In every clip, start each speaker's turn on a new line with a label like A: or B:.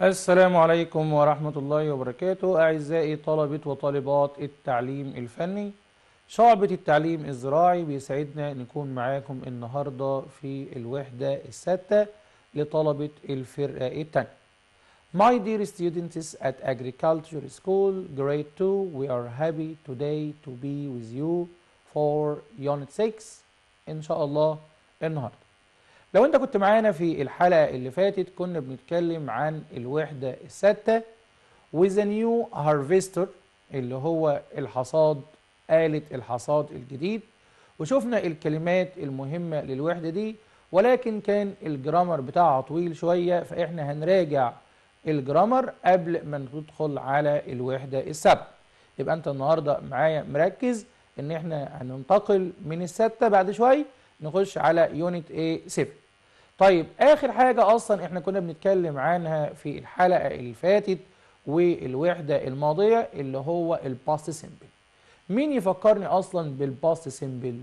A: السلام عليكم ورحمة الله وبركاته أعزائي طلبة وطالبات التعليم الفني شعبة التعليم الزراعي بيسعدنا نكون معاكم النهاردة في الوحدة السادسة لطلبة الفرقة الثانية My dear students at Agriculture School, Grade 2, we are happy today to be with you for Unit 6 إن شاء الله النهاردة لو انت كنت معانا في الحلقة اللي فاتت كنا بنتكلم عن الوحدة السادسة with a new harvester اللي هو الحصاد آلة الحصاد الجديد وشفنا الكلمات المهمة للوحدة دي ولكن كان الجرامر بتاعها طويل شوية فإحنا هنراجع الجرامر قبل ما ندخل على الوحدة السابعة يبقى أنت النهاردة معايا مركز إن إحنا هننتقل من الستة بعد شوي نخش على يونت A 7 طيب آخر حاجة أصلا إحنا كنا بنتكلم عنها في الحلقة اللي فاتت والوحدة الماضية اللي هو الباست سيمبل مين يفكرني أصلا بالباست سيمبل؟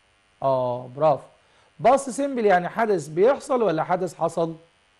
A: آه برافو باست سيمبل يعني حدث بيحصل ولا حدث حصل؟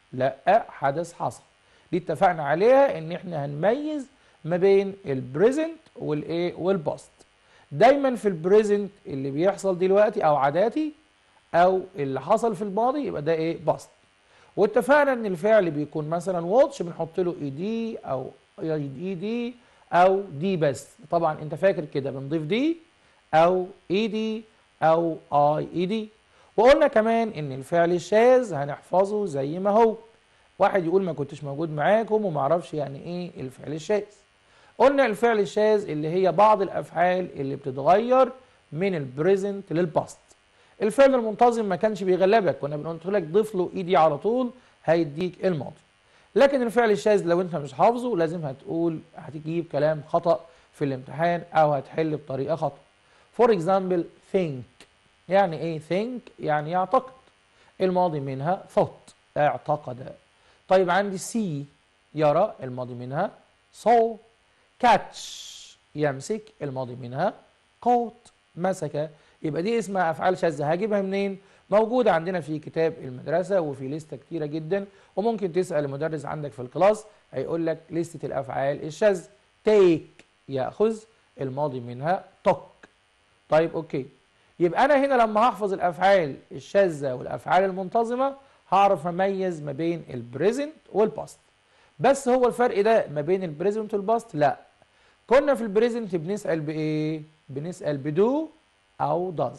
A: لا حدث حصل دي اتفقنا عليها ان احنا هنميز ما بين البريزنت والايه والباست دايما في البريزنت اللي بيحصل دلوقتي او عاداتي او اللي حصل في الماضي يبقى ده ايه باست واتفقنا ان الفعل بيكون مثلا واتش بنحط له اي دي او اي دي او دي بس طبعا انت فاكر كده بنضيف دي او اي دي او اي اي دي وقلنا كمان ان الفعل الشاذ هنحفظه زي ما هو واحد يقول ما كنتش موجود معاكم وما اعرفش يعني ايه الفعل الشاذ قلنا الفعل الشاذ اللي هي بعض الافعال اللي بتتغير من البريزنت للباست الفعل المنتظم ما كانش بيغلبك كنا بنقول لك ضيف له ايدي على طول هيديك الماضي لكن الفعل الشاذ لو انت مش حافظه لازم هتقول هتجيب كلام خطأ في الامتحان او هتحل بطريقة خطأ فور اكزامبل think يعني ايه think يعني يعتقد الماضي منها thought اعتقد طيب عندي see يرى الماضي منها saw catch يمسك الماضي منها caught مسك يبقى دي اسمها افعال شاذه هجيبها منين موجوده عندنا في كتاب المدرسه وفي لسته كتيره جدا وممكن تسال المدرس عندك في الكلاس هيقول لك لسته الافعال الشاذه take ياخذ الماضي منها took طيب اوكي يبقى انا هنا لما هحفظ الافعال الشاذه والافعال المنتظمه هعرف اميز ما بين البريزنت والباست بس هو الفرق ده ما بين البريزنت والباست لا كنا في البريزنت بنسال بايه بنسال بدو أو does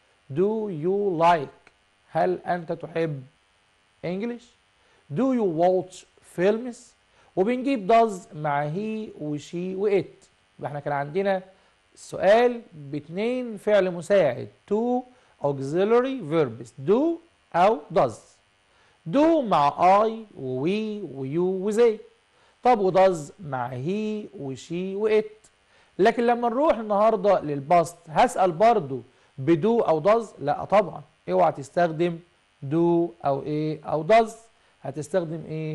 A: do you like هل أنت تحب English do you watch films وبنجيب does مع he وشي وإت يبقى احنا كان عندنا سؤال باتنين فعل مساعد to auxiliary verbs do أو does do مع I ووي ويو وزي طب وdoes مع he وشي وإت لكن لما نروح النهارده للباست هسأل برضو بدو او داز لا طبعا اوعى تستخدم دو او ايه او داز هتستخدم ايه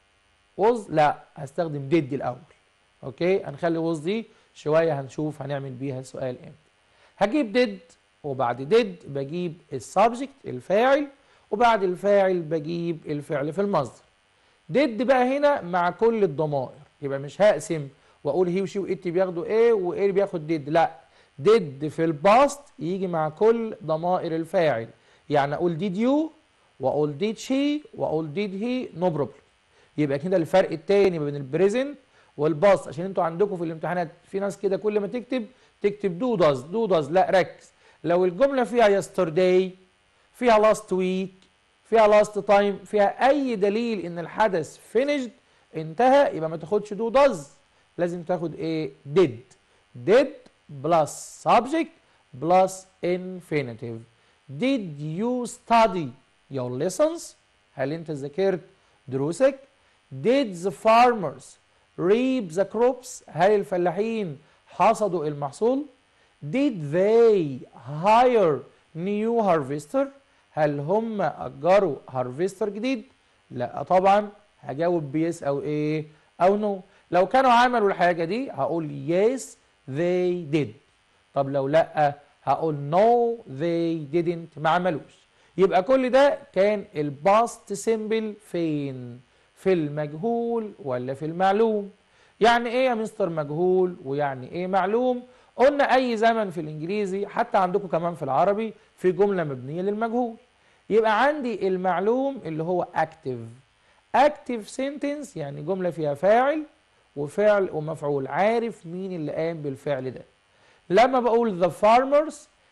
A: وز لا هستخدم ديد الاول اوكي هنخلي وز دي شويه هنشوف هنعمل بيها سؤال امتى هجيب ديد وبعد ديد بجيب السبجكت الفاعل وبعد الفاعل بجيب الفعل في المصدر ديد بقى هنا مع كل الضمائر يبقى مش هقسم واقول هي وشي وات بياخدوا ايه وايه بياخد ديد لا ديد في الباست يجي مع كل ضمائر الفاعل يعني اقول ديد يو واقول ديد شي واقول ديد هي نو بروبلم يبقى كده الفرق التاني ما بين البريزنت والباست عشان انتوا عندكم في الامتحانات في ناس كده كل ما تكتب تكتب دو داز دو داز لا ركز لو الجمله فيها يسترداي فيها لاست ويك فيها لاست تايم فيها اي دليل ان الحدث فينيشد انتهى يبقى ما تاخدش دو داز لازم تاخد ايه did did plus subject plus infinitive did you study your lessons هل انت ذاكرت دروسك did the farmers reap the crops هل الفلاحين حصدوا المحصول did they hire new harvester هل هم اجروا harvester جديد لا طبعا هجاوب بيس او ايه او نو no. لو كانوا عملوا الحاجة دي هقول yes they did طب لو لا هقول no they didn't ما عملوش يبقى كل ده كان الباست سيمبل فين في المجهول ولا في المعلوم يعني ايه يا مستر مجهول ويعني ايه معلوم قلنا اي زمن في الانجليزي حتى عندكم كمان في العربي في جمله مبنيه للمجهول يبقى عندي المعلوم اللي هو اكتف اكتف سنتنس يعني جمله فيها فاعل وفعل ومفعول عارف مين اللي قام بالفعل ده لما بقول the farmers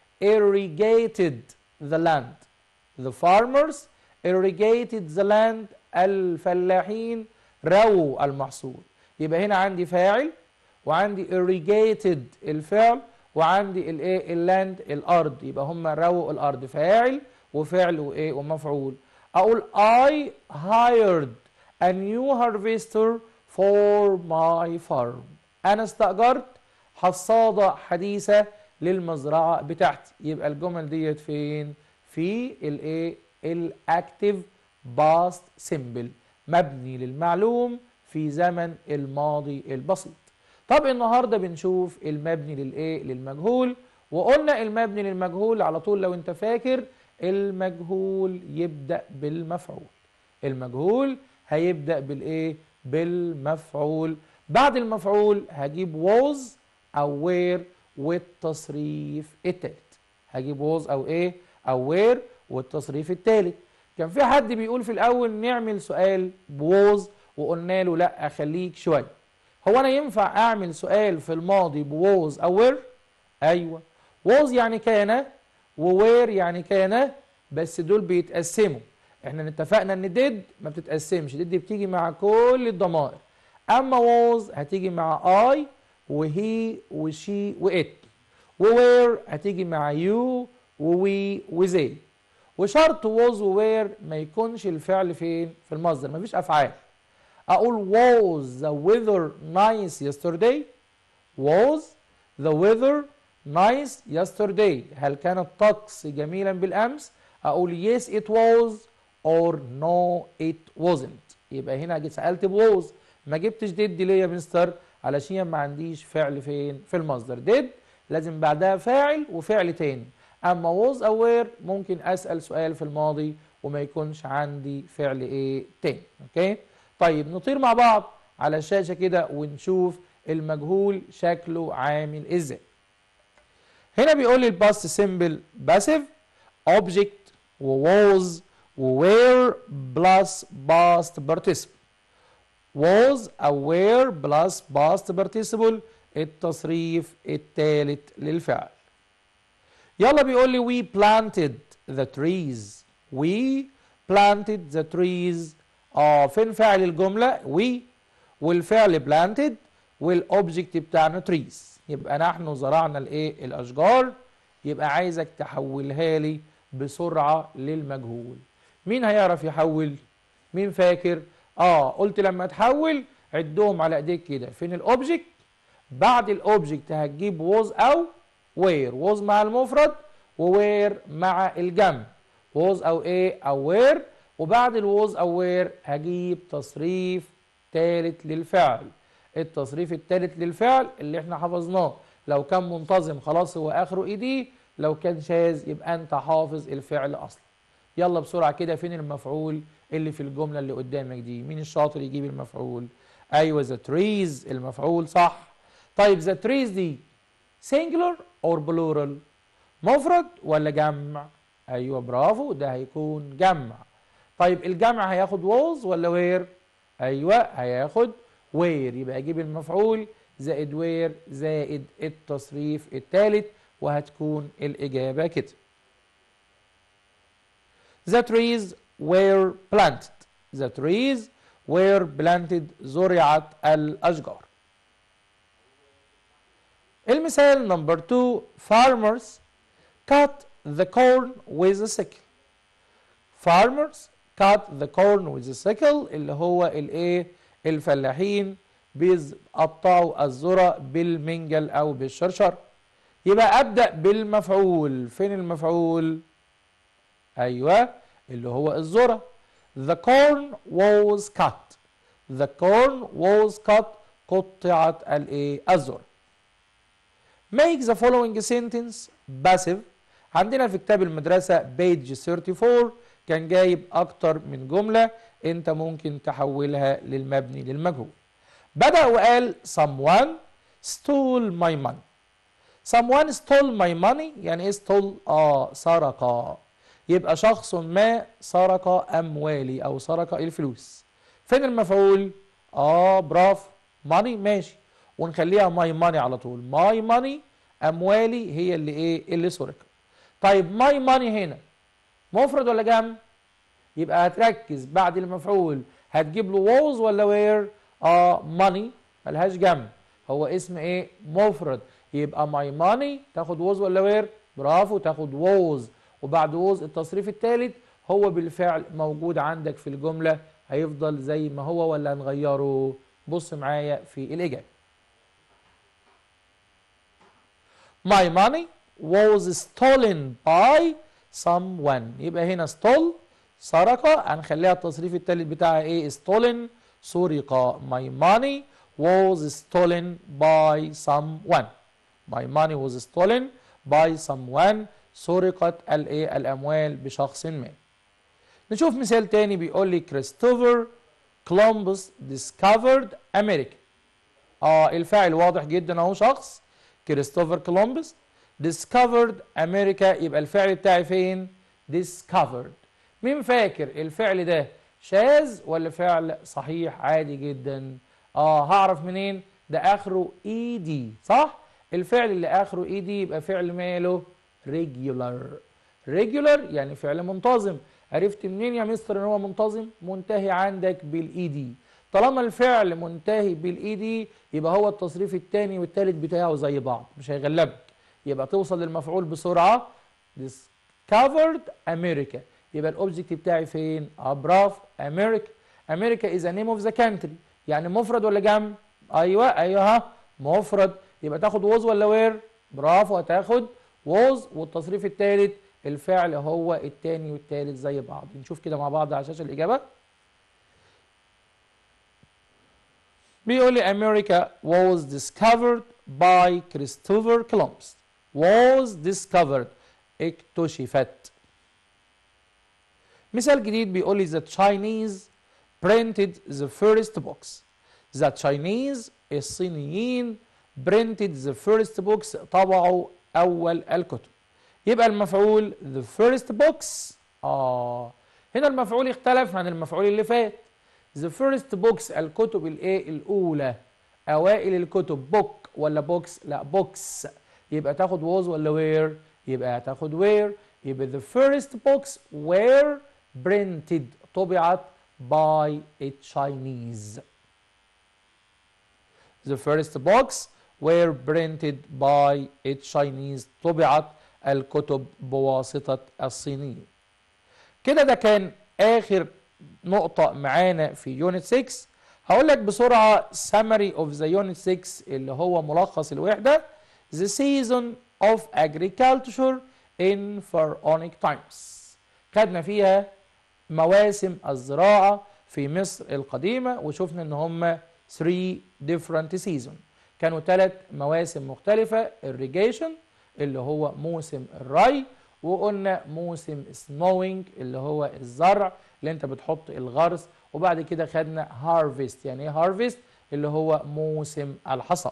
A: irrigated the land the farmers irrigated the land الفلاحين رووا المحصول يبقى هنا عندي فاعل وعندي irrigated الفعل وعندي الايه اللاند الارض يبقى هم رووا الارض فاعل وفعل وايه ومفعول اقول I hired a new harvester for my farm انا استأجرت حصادة حديثة للمزرعة بتاعتي يبقى الجمل ديت فين في الايه الاكتف باست سيمبل مبني للمعلوم في زمن الماضي البسيط طب النهارده بنشوف المبني للايه للمجهول وقلنا المبني للمجهول على طول لو انت فاكر المجهول يبدأ بالمفعول المجهول هيبدأ بالايه بالمفعول بعد المفعول هجيب was او where والتصريف التالت هجيب was او ايه او where والتصريف التالت كان في حد بيقول في الاول نعمل سؤال بوز وقلنا له لا خليك شويه هو انا ينفع اعمل سؤال في الماضي بوز او وير ايوه ووز يعني كان ووير يعني كان بس دول بيتقسموا احنا اتفقنا ان ديد ما بتتقسمش ديد بتيجي مع كل الضمائر اما ووز هتيجي مع اي وهي وشي وات ووير هتيجي مع يو ووي وزي وشرط was ووير ما يكونش الفعل فين في المصدر ما فيش افعال اقول was the weather nice yesterday was the weather nice yesterday هل كان الطقس جميلا بالامس اقول yes it was or no it wasn't يبقى هنا جيت سالت was ما جبتش did ليه يا مستر علشان ما عنديش فعل فين في المصدر did لازم بعدها فاعل وفعل تاني اما was aware ممكن اسال سؤال في الماضي وما يكونش عندي فعل ايه تاني اوكي طيب نطير مع بعض على الشاشه كده ونشوف المجهول شكله عامل ازاي هنا بيقول لي الباست سيمبل باسيف اوبجكت وواز ووير بلس باست بارتيسيبل was aware بلس باست بارتيسيبل التصريف الثالث للفعل يلا بيقول لي we planted the trees we planted the trees اه فين فاعل الجملة we والفعل planted والاوبجكت بتاعنا trees يبقى نحن زرعنا الايه الاشجار يبقى عايزك تحولها لي بسرعة للمجهول مين هيعرف يحول مين فاكر اه قلت لما تحول عدهم على ايديك كده فين الاوبجكت بعد الاوبجكت هتجيب was او where was مع المفرد ووير مع الجمع was او ايه او where وبعد الوز او وير هجيب تصريف ثالث للفعل التصريف الثالث للفعل اللي احنا حفظناه لو كان منتظم خلاص هو اخره اي دي لو كان شاذ يبقى انت حافظ الفعل اصلا يلا بسرعه كده فين المفعول اللي في الجمله اللي قدامك دي مين الشاطر يجيب المفعول ايوه ذا تريز المفعول صح طيب ذا تريز دي singular or plural مفرد ولا جمع ايوه برافو ده هيكون جمع طيب الجمع هياخد was ولا وير ايوه هياخد وير يبقى اجيب المفعول زائد وير زائد التصريف الثالث وهتكون الاجابه كده The trees were planted. The trees were planted زرعت الأشجار. المثال نمبر 2 farmers cut the corn with a sickle. farmers cut the corn with a sickle اللي هو الايه الفلاحين بيقطعوا الذرة بالمنجل او بالشرشر يبقى ابدا بالمفعول فين المفعول ايوه اللي هو الذرة the corn was cut the corn was cut قطعت الايه الذرة make the following sentence passive عندنا في كتاب المدرسة page 34 كان جايب أكتر من جملة انت ممكن تحولها للمبني للمجهول بدأ وقال someone stole my money someone stole my money يعني ايه stole اه سرق يبقى شخص ما سرق اموالي او سرق الفلوس فين المفعول اه برافو money ماشي ونخليها my money على طول my money اموالي هي اللي ايه اللي سرقت طيب my money هنا مفرد ولا جمع يبقى هتركز بعد المفعول هتجيب له was ولا where اه money ملهاش جمع هو اسم ايه مفرد يبقى my money تاخد was ولا where برافو تاخد was وبعد was التصريف الثالث هو بالفعل موجود عندك في الجملة هيفضل زي ما هو ولا هنغيره بص معايا في الإجابة My money was stolen by someone يبقى هنا stole سرق هنخليها التصريف الثالث بتاعها ايه stolen سرق my money was stolen by someone my money was stolen by someone سرقت الايه الاموال بشخص ما نشوف مثال تاني بيقول لي كريستوفر كولومبوس discovered America اه الفاعل واضح جدا اهو شخص كريستوفر كولومبوس discovered America يبقى الفعل بتاعي فين discovered مين فاكر الفعل ده شاذ ولا فعل صحيح عادي جدا اه هعرف منين ده اخره اي دي صح الفعل اللي اخره اي دي يبقى فعل ماله regular regular يعني فعل منتظم عرفت منين يا مستر ان هو منتظم منتهي عندك بالاي دي طالما الفعل منتهي بالاي دي يبقى هو التصريف الثاني والثالث بتاعه زي بعض مش هيغلبك يبقى توصل للمفعول بسرعه discovered America يبقى الاوبجكت بتاعي فين اه برافو امريكا امريكا از نيم اوف ذا كانتري يعني مفرد ولا جمع ايوه ايوه ها مفرد يبقى تاخد ووز ولا وير برافو هتاخد ووز والتصريف الثالث الفعل هو الثاني والثالث زي بعض نشوف كده مع بعض على شاشه الاجابه بيقول لي امريكا was discovered by Christopher Columbus was discovered اكتشفت مثال جديد بيقول لي the Chinese printed the first books the Chinese الصينيين printed the first books طبعوا أول الكتب يبقى المفعول the first books آه هنا المفعول اختلف عن المفعول اللي فات the first books الكتب الايه الأولى أوائل الكتب book ولا books لا books يبقى تاخد was ولا where يبقى هتاخد where يبقى the first books were printed طبعت by a Chinese. The first books were printed by a Chinese طبعت الكتب بواسطة الصينيين. كده ده كان آخر نقطة معانا في يونت 6 هقول لك بسرعة summary of the unit 6 اللي هو ملخص الوحدة The season of agriculture in pharaonic times خدنا فيها مواسم الزراعة في مصر القديمة وشفنا ان هم 3 different season كانوا ثلاث مواسم مختلفة irrigation اللي هو موسم الري وقلنا موسم snowing اللي هو الزرع اللي انت بتحط الغرس وبعد كده خدنا harvest يعني ايه harvest اللي هو موسم الحصاد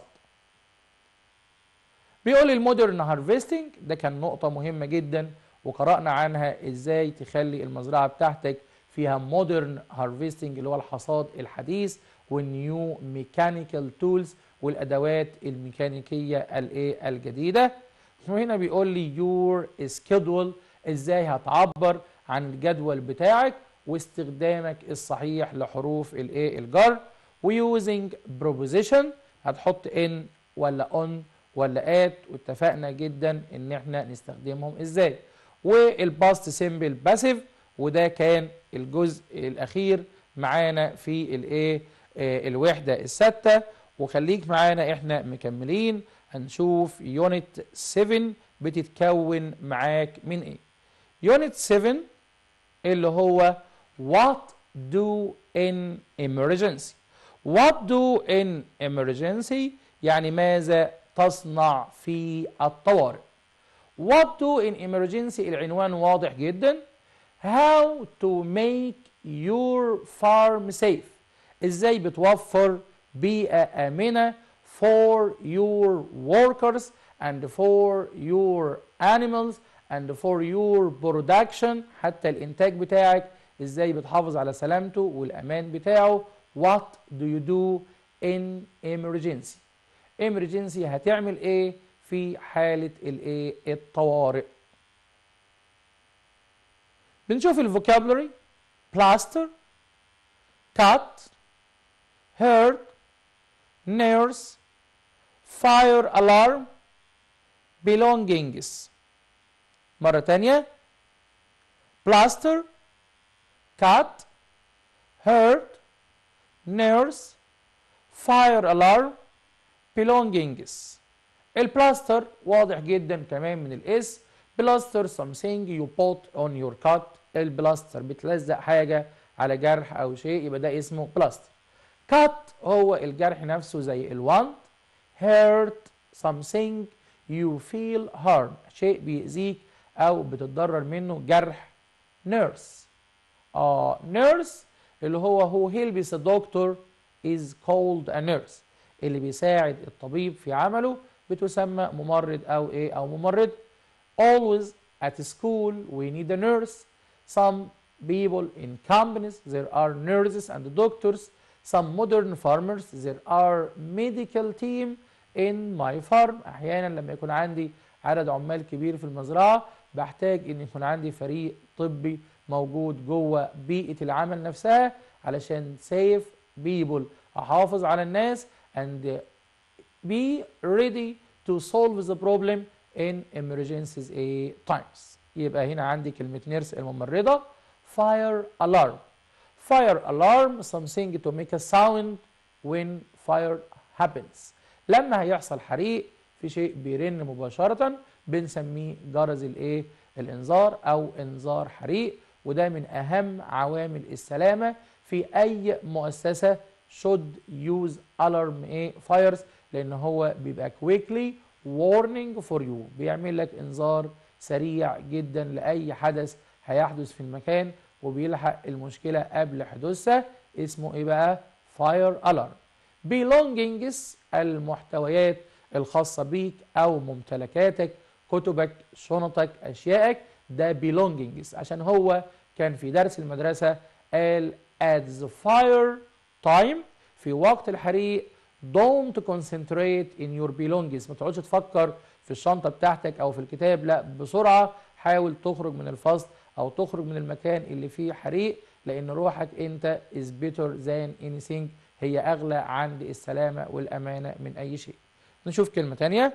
A: بيقول المودرن هارفستنج ده كان نقطة مهمة جدا وقرأنا عنها ازاي تخلي المزرعة بتاعتك فيها مودرن هارفستنج اللي هو الحصاد الحديث والنيو ميكانيكال تولز والادوات الميكانيكية الايه الجديدة وهنا بيقول لي يور سكيدول ازاي هتعبر عن الجدول بتاعك واستخدامك الصحيح لحروف الايه الجر ويوزنج بروبوزيشن هتحط ان ولا اون ولا ات واتفقنا جدا ان احنا نستخدمهم ازاي والباست سيمبل باسيف وده كان الجزء الاخير معانا في الايه آه الوحده السادسه وخليك معانا احنا مكملين هنشوف يونت 7 بتتكون معاك من ايه يونت 7 اللي هو what do in emergency what do in emergency يعني ماذا تصنع في الطوارئ What to in emergency العنوان واضح جدا How to make your farm safe ازاي بتوفر بيئة آمنة for your workers and for your animals and for your production حتى الإنتاج بتاعك ازاي بتحافظ على سلامته والأمان بتاعه what do you do in emergency emergency هتعمل ايه في حالة الايه الطوارئ بنشوف الفوكابلري plaster cut hurt nurse fire alarm belongings مرة تانية plaster cut hurt nurse fire alarm belongings البلاستر واضح جدا كمان من الاسم بلاستر something you put on your cut البلاستر بتلزق حاجة على جرح أو شيء يبقى ده اسمه بلاستر cut هو الجرح نفسه زي الوند hurt something you feel harm شيء بيأذيك أو بتتضرر منه جرح nurse آه nurse اللي هو who helps the doctor is called a nurse اللي بيساعد الطبيب في عمله بتسمى ممرض أو إيه أو ممرض always at school we need a nurse some people in companies there are nurses and doctors some modern farmers there are medical team in my farm احيانا لما يكون عندي عدد عمال كبير في المزرعه بحتاج ان يكون عندي فريق طبي موجود جوه بيئه العمل نفسها علشان سيف بيبول احافظ على الناس and be ready to solve the problem in emergencies a times يبقى هنا عندي كلمة نيرس الممرضة fire alarm fire alarm something to make a sound when fire happens لما هيحصل حريق في شيء بيرن مباشرة بنسميه جرس الايه الانذار او انذار حريق وده من اهم عوامل السلامة في اي مؤسسة should use alarm ايه fires لان هو بيبقى quickly warning for you بيعمل لك انذار سريع جدا لاي حدث هيحدث في المكان وبيلحق المشكله قبل حدوثها اسمه ايه بقى فاير الارم belongings المحتويات الخاصه بيك او ممتلكاتك كتبك شنطك اشيائك ده belongings عشان هو كان في درس المدرسه قال at the fire time في وقت الحريق don't concentrate in your belongings ما تقعدش تفكر في الشنطه بتاعتك او في الكتاب لا بسرعه حاول تخرج من الفصل او تخرج من المكان اللي فيه حريق لان روحك انت is better than anything هي اغلى عند السلامه والامانه من اي شيء نشوف كلمه تانية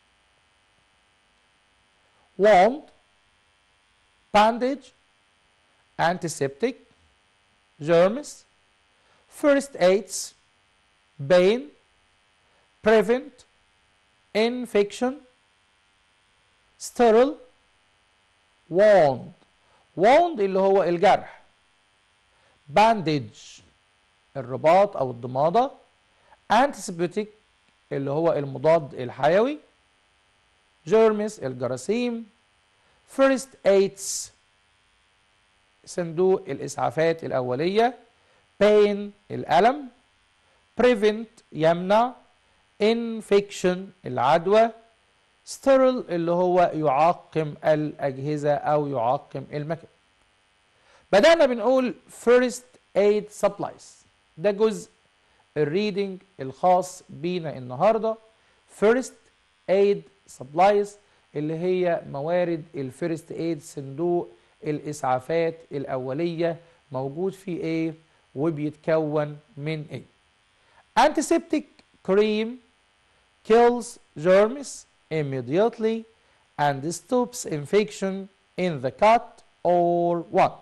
A: wound bandage antiseptic germs first aids pain prevent infection sterile wound wound اللي هو الجرح bandage الرباط او الضمادة antiseptic اللي هو المضاد الحيوي germs الجراثيم first aids صندوق الإسعافات الأولية pain الألم prevent يمنع infection العدوى sterile اللي هو يعقم الأجهزة أو يعقم المكان بدأنا بنقول first aid supplies ده جزء الريدنج الخاص بينا النهاردة first aid supplies اللي هي موارد الفيرست ايد صندوق الإسعافات الأولية موجود فيه ايه وبيتكون من ايه antiseptic cream kills germs immediately and stops infection in the cut or what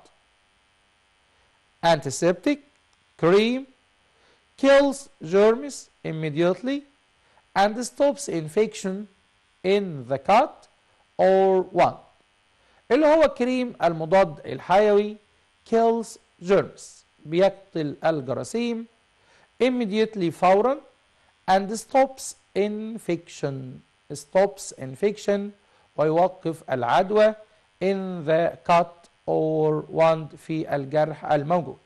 A: antiseptic cream kills germs immediately and stops infection in the cut or what اللي هو كريم المضاد الحيوي kills germs بيقتل الجراثيم immediately فورا and stops infection stops infection ويوقف العدوى in the cut or wound في الجرح الموجود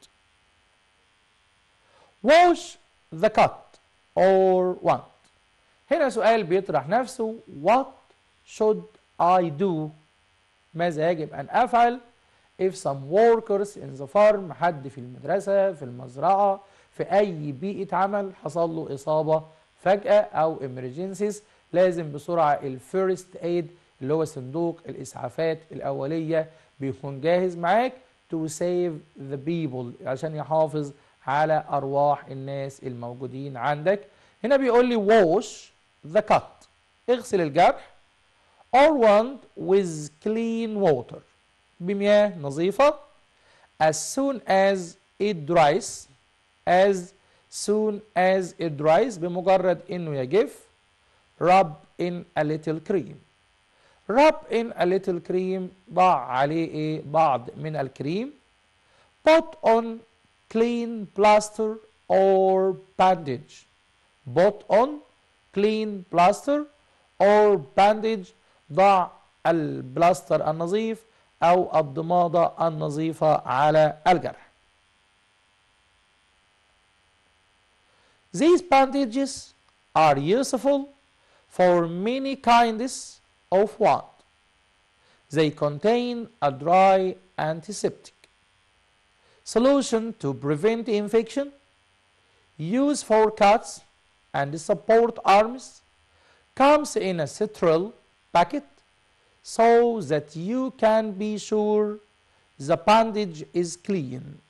A: wash the cut or wound هنا سؤال بيطرح نفسه what should I do ماذا يجب أن أفعل if some workers in the farm حد في المدرسة في المزرعة في أي بيئة عمل حصل له إصابة فجأة أو emergencies لازم بسرعة الفيرست ايد اللي هو صندوق الإسعافات الأولية بيكون جاهز معاك to save the people عشان يحافظ على أرواح الناس الموجودين عندك هنا بيقول لي wash the cut اغسل الجرح or wound with clean water بمياه نظيفة as soon as it dries as soon as it dries بمجرد انه يجف rub in a little cream rub in a little cream ضع عليه ايه بعض من الكريم put on clean plaster or bandage put on clean plaster or bandage ضع البلاستر النظيف أو الضمادة النظيفة على الجرح. These bandages are useful for many kinds of wound. They contain a dry antiseptic, solution to prevent infection, use for cuts and support arms, comes in a sterile packet so that you can be sure the bandage is clean.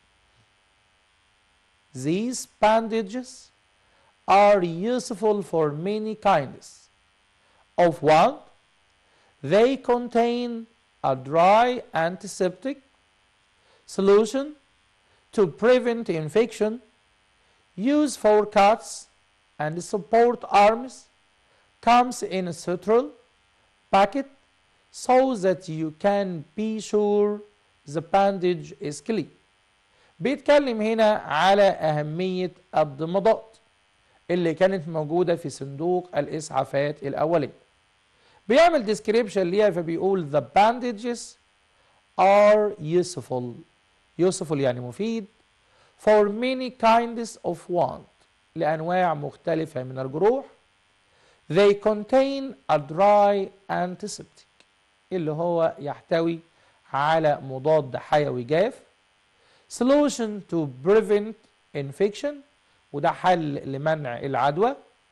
A: These bandages are useful for many kinds of wound. They contain a dry antiseptic solution to prevent infection, use for cuts and support arms, comes in a sterile packet so that you can be sure the bandage is clean. بيتكلم هنا على أهمية الضمادات اللي كانت موجودة في صندوق الإسعافات الأولية. بيعمل description ليها فبيقول the bandages are useful. useful يعني مفيد for many kinds of wound لأنواع مختلفة من الجروح. They contain a dry antiseptic اللي هو يحتوي على مضاد حيوي جاف solution to prevent infection وده حل لمنع العدوى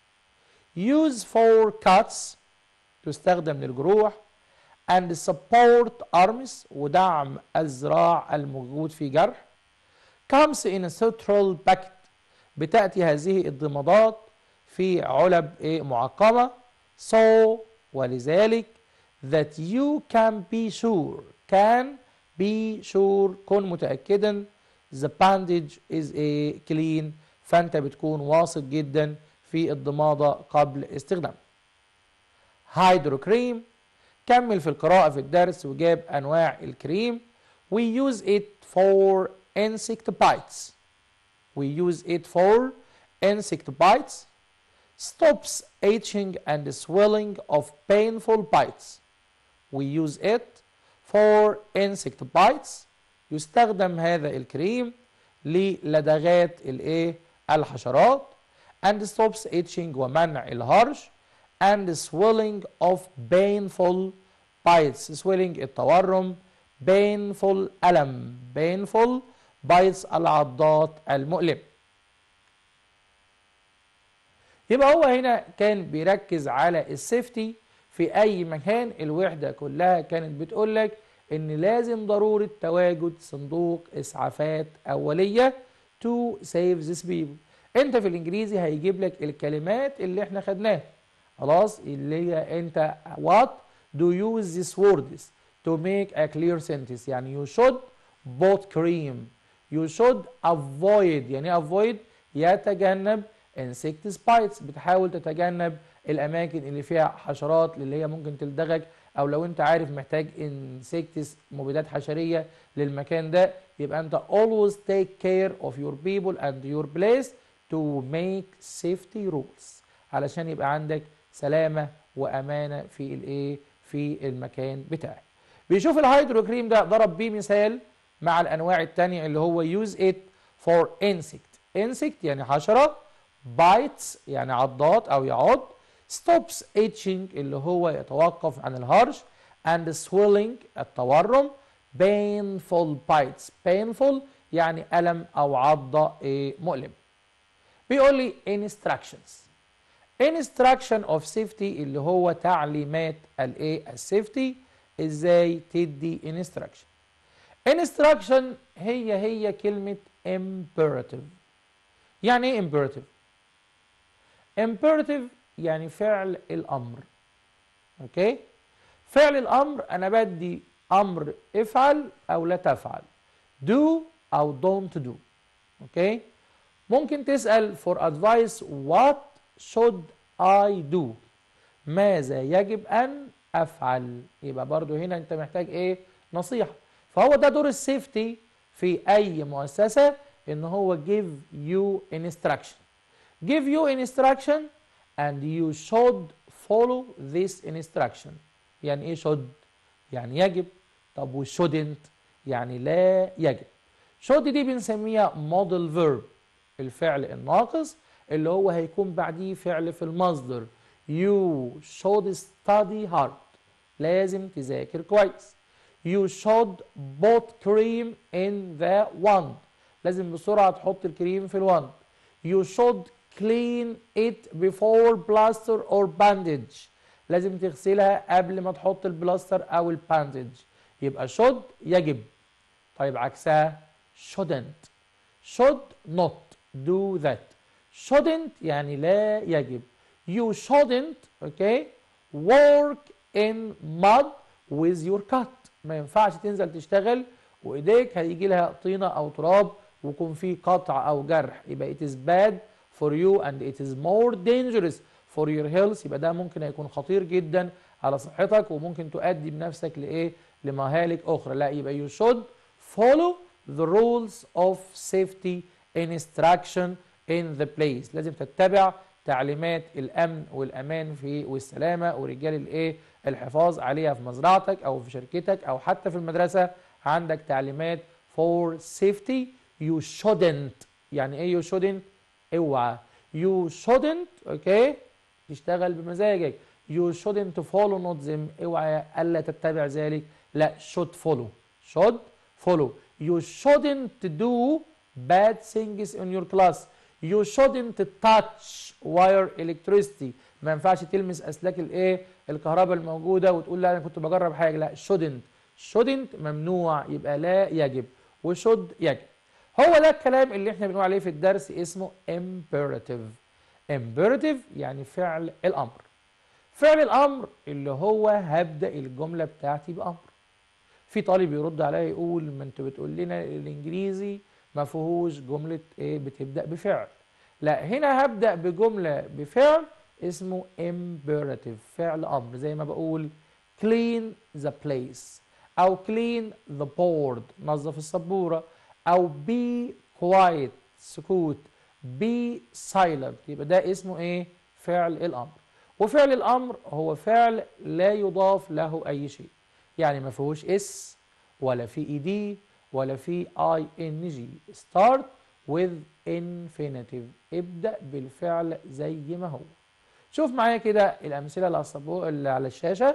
A: use for cuts تستخدم للجروح and support arms ودعم الذراع الموجود في جرح comes in a sterile packet بتأتي هذه الضمادات في علب معقمة so ولذلك that you can be sure can be sure كن متأكدا the bandage is a clean فأنت بتكون واثق جدا في الضمادة قبل استخدام هيدروكريم كمل في القراءة في الدرس وجاب أنواع الكريم we use it for insect bites we use it for insect bites stops itching and swelling of painful bites we use it for insect bites يستخدم هذا الكريم للدغات الايه الحشرات and stops itching ومنع الهرش and swelling of painful bites swelling التورم painful ألم painful bites العضات المؤلم يبقى هو هنا كان بيركز على السيفتي في اي مكان الوحده كلها كانت بتقول لك ان لازم ضروره تواجد صندوق اسعافات اوليه to save this people انت في الانجليزي هيجيب لك الكلمات اللي احنا خدناها خلاص اللي هي انت what do you use these words to make a clear sentence يعني you should put cream you should avoid يعني ايه avoid يتجنب insect bites بتحاول تتجنب الاماكن اللي فيها حشرات اللي هي ممكن تلدغك او لو انت عارف محتاج انسكتس مبيدات حشريه للمكان ده يبقى انت always take care of your people and your place to make safety rules علشان يبقى عندك سلامه وامانه في الايه في المكان بتاعك بيشوف الهيدروكريم ده ضرب بيه مثال مع الانواع التانية اللي هو use it for insect insect يعني حشرة bites يعني عضات او يعض stops itching اللي هو يتوقف عن الهرش and swelling التورم painful bites painful يعني ألم أو عضة إيه مؤلم بيقول لي instructions instruction of safety اللي هو تعليمات الايه السيفتي ازاي تدي instruction instruction هي هي كلمة imperative يعني ايه imperative imperative يعني فعل الامر اوكي فعل الامر انا بدي امر افعل او لا تفعل do او don't do اوكي ممكن تسال for advice what should I do ماذا يجب ان افعل يبقى برضو هنا انت محتاج ايه نصيحه فهو ده دور السيفتي في اي مؤسسه ان هو give you instruction give you instruction and you should follow this instruction يعني ايه should يعني يجب طب و shouldn't يعني لا يجب should دي بنسميها model verb الفعل الناقص اللي هو هيكون بعديه فعل في المصدر you should study hard لازم تذاكر كويس you should put cream in the wand لازم بسرعة تحط الكريم في الوند you should clean it before plaster or bandage لازم تغسلها قبل ما تحط البلاستر او الباندج يبقى should يجب طيب عكسها shouldn't should not do that shouldn't يعني لا يجب you shouldn't okay work in mud with your cut ما ينفعش تنزل تشتغل وايديك هيجي لها طينه او تراب ويكون في قطع او جرح يبقى it is bad for you and it is more dangerous for your health يبقى ده ممكن يكون خطير جدا على صحتك وممكن تؤدي بنفسك لايه لمهالك اخرى لا يبقى you should follow the rules of safety instruction in the place لازم تتبع تعليمات الامن والامان في والسلامه ورجال الايه الحفاظ عليها في مزرعتك او في شركتك او حتى في المدرسه عندك تعليمات for safety you shouldn't يعني ايه you shouldn't اوعى you shouldn't اوكي تشتغل بمزاجك you shouldn't follow not them اوعى الا تتبع ذلك لا should follow should follow you shouldn't do bad things in your class you shouldn't touch wire electricity ما ينفعش تلمس اسلاك الايه الكهرباء الموجوده وتقول لا انا كنت بجرب حاجه لا shouldn't shouldn't ممنوع يبقى لا يجب وشود يجب هو ده الكلام اللي احنا بنقول عليه في الدرس اسمه imperative imperative يعني فعل الامر فعل الامر اللي هو هبدا الجمله بتاعتي بامر في طالب يرد عليا يقول ما انت بتقول لنا الانجليزي ما فيهوش جمله ايه بتبدا بفعل لا هنا هبدا بجمله بفعل اسمه imperative فعل امر زي ما بقول clean the place او clean the board نظف السبوره او be quiet سكوت be silent يبقى ده اسمه ايه فعل الامر وفعل الامر هو فعل لا يضاف له اي شيء يعني ما فيهوش اس ولا في اي دي ولا في اي ان جي start with infinitive ابدا بالفعل زي ما هو شوف معايا كده الامثله اللي على السبوره اللي على الشاشه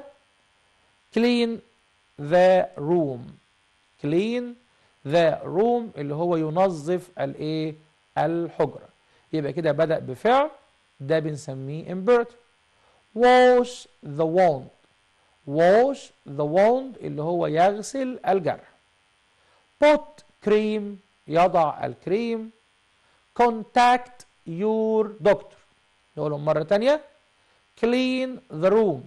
A: clean the room clean the room اللي هو ينظف الايه الحجره يبقى كده بدا بفعل ده بنسميه imperative wash the wound wash the wound اللي هو يغسل الجرح put cream يضع الكريم contact your doctor نقولهم مرة تانية clean the room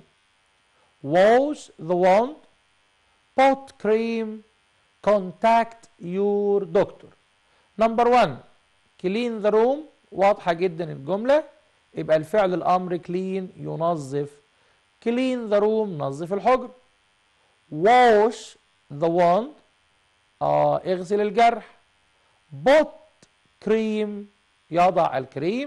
A: wash the wound put cream contact your doctor number one clean the room واضحة جدا الجملة يبقى الفعل الأمر clean ينظف clean the room نظف الحجر wash the wound آه اغسل الجرح put cream يضع الكريم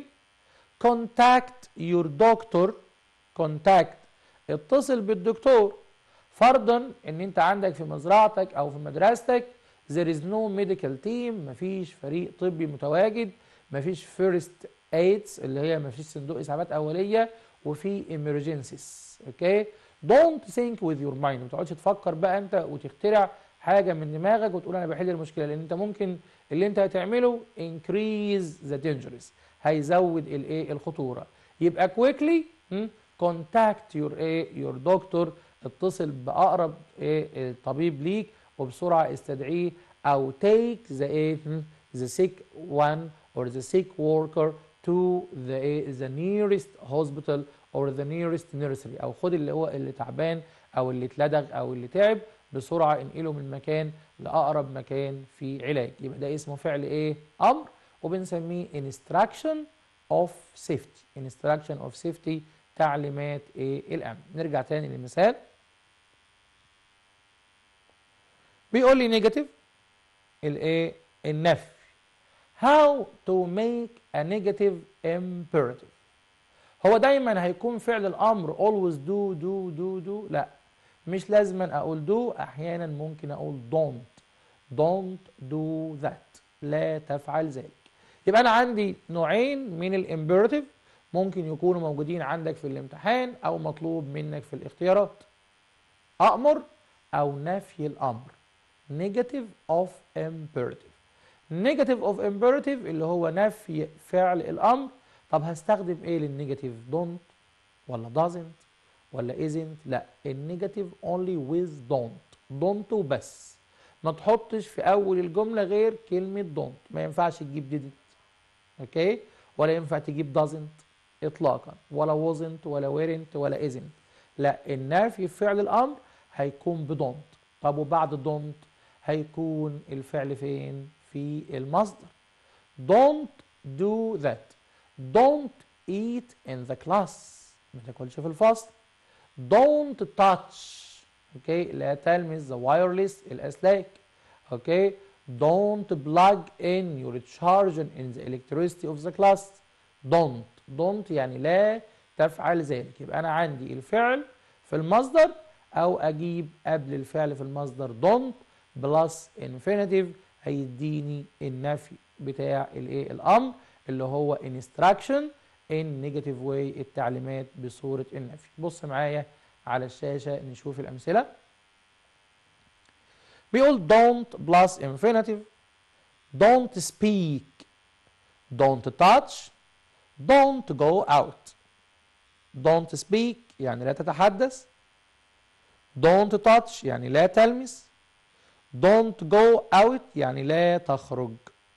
A: contact your doctor contact اتصل بالدكتور فرضا ان انت عندك في مزرعتك او في مدرستك there is no medical team مفيش فريق طبي متواجد مفيش first aids اللي هي مفيش صندوق اسعافات اوليه وفي emergencies اوكي don't think with your mind ما تقعدش تفكر بقى انت وتخترع حاجه من دماغك وتقول انا بحل المشكله لان انت ممكن اللي انت هتعمله increase the dangerous هيزود الايه الخطوره يبقى quickly contact your ايه your doctor اتصل باقرب ايه طبيب ليك وبسرعه استدعيه او take the ايه the sick one or the sick worker to the the nearest hospital or the nearest nursery او خد اللي هو اللي تعبان او اللي اتلدغ او اللي تعب بسرعه انقله من مكان لاقرب مكان في علاج يبقى ده اسمه فعل ايه امر وبنسميه instruction of safety instruction of safety تعليمات ايه الامن نرجع تاني للمثال بيقول لي نيجاتيف الايه النفي how to make a negative imperative هو دايما هيكون فعل الامر always do do do do لا مش لازما اقول do احيانا ممكن اقول don't don't do that لا تفعل ذلك يبقى انا عندي نوعين من الامبيراتيف ممكن يكونوا موجودين عندك في الامتحان او مطلوب منك في الاختيارات امر او نفي الامر negative of imperative negative of imperative اللي هو نفي فعل الامر طب هستخدم ايه للنيجاتيف don't ولا doesn't ولا isn't لا النيجاتيف only with don't don't وبس ما تحطش في اول الجمله غير كلمه don't ما ينفعش تجيب didn't اوكي ولا ينفع تجيب doesn't اطلاقا ولا wasn't ولا weren't ولا isn't لا النفي في فعل الامر هيكون بدونت طب وبعد don't هيكون الفعل فين في المصدر don't do that don't eat in the class ما تاكلش في الفصل don't touch اوكي لا تلمس the wireless الاسلاك اوكي don't plug in your charger in the electricity of the class don't don't يعني لا تفعل ذلك يبقى انا عندي الفعل في المصدر او اجيب قبل الفعل في المصدر don't بلس infinitive هيديني النفي بتاع الايه الامر اللي هو instruction in negative way التعليمات بصورة النفي بص معايا على الشاشة نشوف الأمثلة بيقول don't plus infinitive don't speak don't touch don't go out don't speak يعني لا تتحدث don't touch يعني لا تلمس don't go out يعني لا تخرج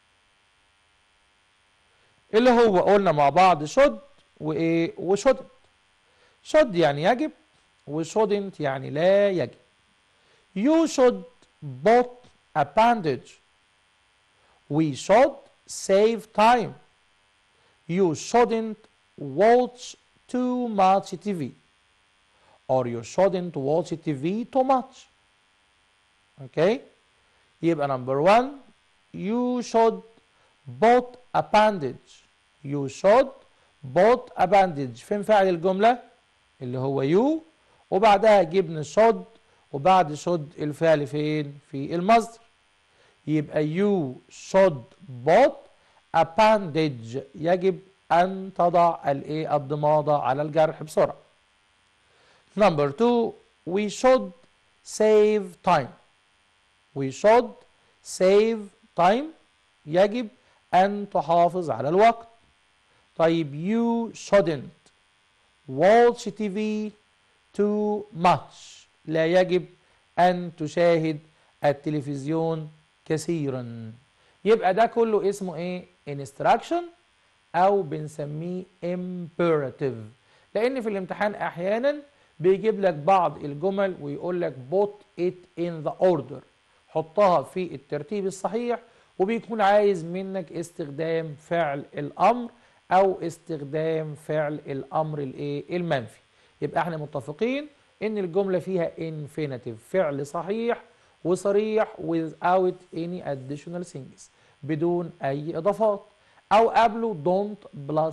A: اللي هو قلنا مع بعض should وايه وshouldn't should يعني يجب وshouldn't يعني لا يجب you should put a bandage we should save time you shouldn't watch too much TV or you shouldn't watch TV too much okay يبقى number one you should put a bandage you should put a bandage فين فاعل الجملة اللي هو you وبعدها جبنا should وبعد should الفعل فين في المصدر يبقى you should put a bandage يجب أن تضع الايه الضمادة على الجرح بسرعة number two we should save time we should save time يجب أن تحافظ على الوقت طيب you shouldn't watch TV too much لا يجب أن تشاهد التلفزيون كثيرا يبقى ده كله اسمه ايه instruction او بنسميه imperative لان في الامتحان احيانا بيجيب لك بعض الجمل ويقول لك put it in the order حطها في الترتيب الصحيح وبيكون عايز منك استخدام فعل الامر او استخدام فعل الامر الايه المنفي يبقى احنا متفقين ان الجمله فيها infinitive فعل صحيح وصريح without any additional things بدون اي اضافات او قبله don't plus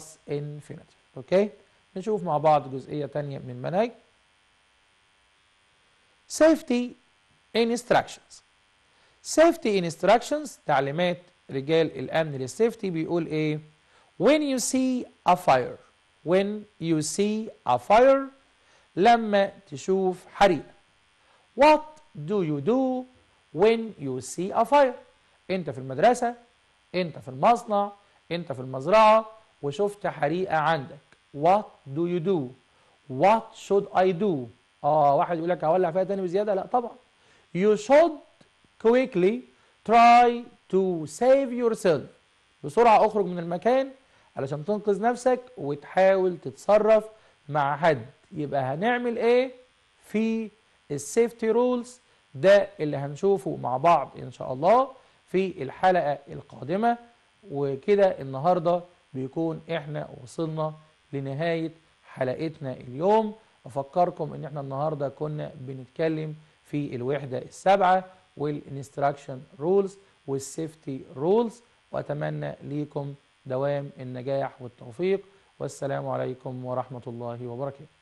A: infinitive اوكي نشوف مع بعض جزئيه تانية من المنهج safety instructions safety instructions تعليمات رجال الأمن للسيفتي بيقول إيه when you see a fire when you see a fire لما تشوف حريقة what do you do when you see a fire انت في المدرسة انت في المصنع انت في المزرعة وشفت حريقة عندك what do you do what should I do اه واحد يقول لك هولع فيها تاني بزيادة لا طبعا you should quickly try to save yourself بسرعة اخرج من المكان علشان تنقذ نفسك وتحاول تتصرف مع حد يبقى هنعمل ايه في السيفتي رولز ده اللي هنشوفه مع بعض ان شاء الله في الحلقة القادمة وكده النهاردة بيكون احنا وصلنا لنهاية حلقتنا اليوم افكركم ان احنا النهاردة كنا بنتكلم في الوحدة السابعة والانستراكشن رولز والسيفتي رولز واتمنى ليكم دوام النجاح والتوفيق والسلام عليكم ورحمة الله وبركاته